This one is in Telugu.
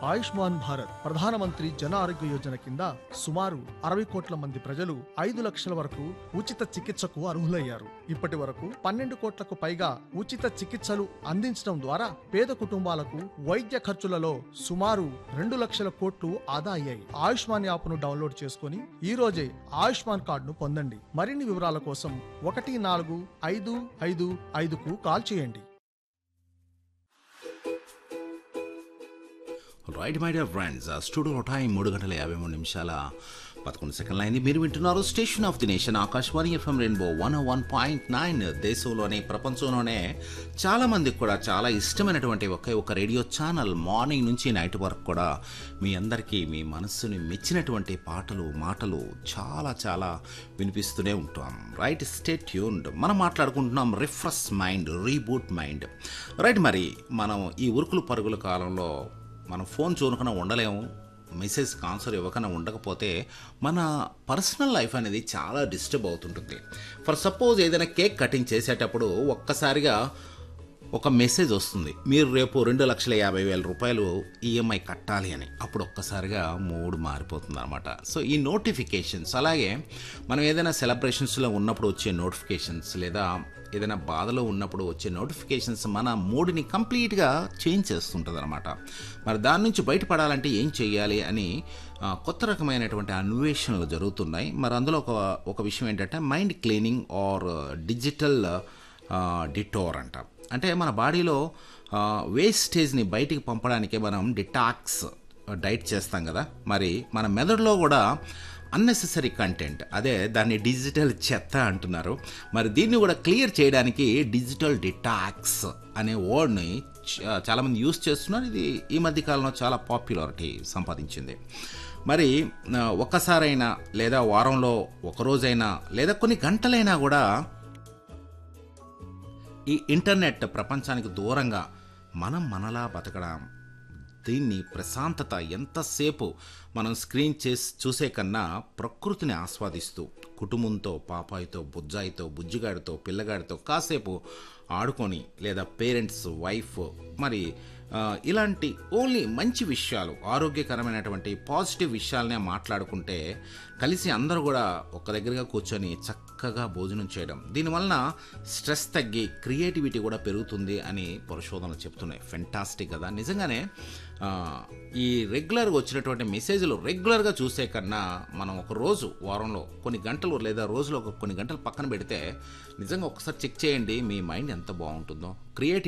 ఆయుష్మాన్ భారత్ ప్రధానమంత్రి జన ఆరోగ్య యోజన కింద సుమారు అరవై కోట్ల మంది ప్రజలు ఐదు లక్షల వరకు ఉచిత చికిత్సకు అర్హులయ్యారు ఇప్పటి వరకు పన్నెండు కోట్లకు పైగా ఉచిత చికిత్సలు అందించడం ద్వారా పేద కుటుంబాలకు వైద్య ఖర్చులలో సుమారు రెండు లక్షల కోట్లు ఆదా అయ్యాయి ఆయుష్మాన్ యాప్ను డౌన్లోడ్ చేసుకుని ఈ రోజే ఆయుష్మాన్ కార్డును పొందండి మరిన్ని వివరాల కోసం ఒకటి నాలుగు ఐదు ఐదు ఐదుకు కాల్ చేయండి right my dear friends studio time మూడు గంటల యాభై మూడు నిమిషాల పదకొండు సెకండ్లు అయింది మీరు వింటున్నారు station of the nation Akashvani F M rainbow one one point nine దేశంలోనే ప్రపంచంలోనే చాలా మందికి కూడా చాలా ఇష్టమైనటువంటి ఒకే ఒక రేడియో ఛానల్ మార్నింగ్ నుంచి నైట్ వరకు కూడా మీ అందరికీ మీ మనస్సుని మెచ్చినటువంటి పాటలు మాటలు చాలా చాలా వినిపిస్తూనే ఉంటాం రైట్ స్టే ట్యూన్డ్ మనం మాట్లాడుకుంటున్నాం refresh mind reboot mind right మరి మనం ఈ ఉరుకులు పరుగుల కాలంలో మనం ఫోన్ చూడకుండా ఉండలేము మెసేజ్కి ఆన్సర్ ఇవ్వకుండా ఉండకపోతే మన పర్సనల్ లైఫ్ అనేది చాలా డిస్టర్బ్ అవుతుంటుంది ఫర్ సపోజ్ ఏదైనా కేక్ కటింగ్ చేసేటప్పుడు ఒక్కసారిగా ఒక మెసేజ్ వస్తుంది మీరు రేపు రెండు లక్షల యాభై వేల రూపాయలు ఈఎంఐ కట్టాలి అని అప్పుడు ఒక్కసారిగా మూడ్ మారిపోతుంది అనమాట సో ఈ నోటిఫికేషన్స్ అలాగే మనం ఏదైనా సెలబ్రేషన్స్లో ఉన్నప్పుడు వచ్చే నోటిఫికేషన్స్ లేదా ఏదైనా బాధలో ఉన్నప్పుడు వచ్చే నోటిఫికేషన్స్ మన మూడ్ని కంప్లీట్గా చేంజ్ చేస్తుంటుంది అనమాట మరి దాని నుంచి బయటపడాలంటే ఏం చేయాలి అని ఆ, కొత్త రకమైనటువంటి అన్వేషణలు జరుగుతున్నాయి మరి అందులో ఒక ఒక విషయం ఏంటంటే mind cleaning or digital detour అంట అంటే మన బాడీలో వేస్టేజ్ని బయటికి పంపడానికే మనం డిటాక్స్ డైట్ చేస్తాం కదా మరి మన మెదడులో కూడా అన్నెసెసరీ కంటెంట్ అదే దాన్ని డిజిటల్ చెత్త అంటున్నారు మరి దీన్ని కూడా క్లియర్ చేయడానికి డిజిటల్ డిటాక్స్ అనే వర్డ్ని చ- చాలామంది యూస్ చేస్తున్నారు ఇది ఈ మధ్య కాలంలో చాలా పాపులారిటీ సంపాదించింది మరి ఆ, ఒక్కసారైనా లేదా వారంలో ఒక రోజైనా లేదా కొన్ని గంటలైనా కూడా ఈ ఇంటర్నెట్ ప్రపంచానికి దూరంగా మనం మనలా బతకడం దీన్ని ప్రశాంతత ఎంతసేపు మనం స్క్రీన్ చేసి చూసే కన్నా ప్రకృతిని ఆస్వాదిస్తూ కుటుంబంతో పాపాయితో బుజ్జాయితో బుజ్జిగాడితో పిల్లగాడితో కాసేపు ఆడుకొని లేదా పేరెంట్స్ వైఫ్ మరి ఆ, ఇలాంటి ఓన్లీ మంచి విషయాలు ఆరోగ్యకరమైనటువంటి పాజిటివ్ విషయాలనే మాట్లాడుకుంటే కలిసి అందరూ కూడా ఒక దగ్గరగా కూర్చొని చక్కగా భోజనం చేయడం దీనివలన స్ట్రెస్ తగ్గి క్రియేటివిటీ కూడా పెరుగుతుంది అని పరిశోధనలు చెప్తున్నాయి ఫెంటాస్టిక్ కదా నిజంగానే ఆ, ఈ రెగ్యులర్గా వచ్చినటువంటి మెసేజ్లు రెగ్యులర్గా చూసే కన్నా మనం ఒక రోజు వారంలో కొన్ని గంటలు లేదా రోజులో ఒక కొన్ని గంటలు పక్కన పెడితే నిజంగా ఒకసారి చెక్ చేయండి మీ మైండ్ ఎంత బాగుంటుందో క్రియేటివ్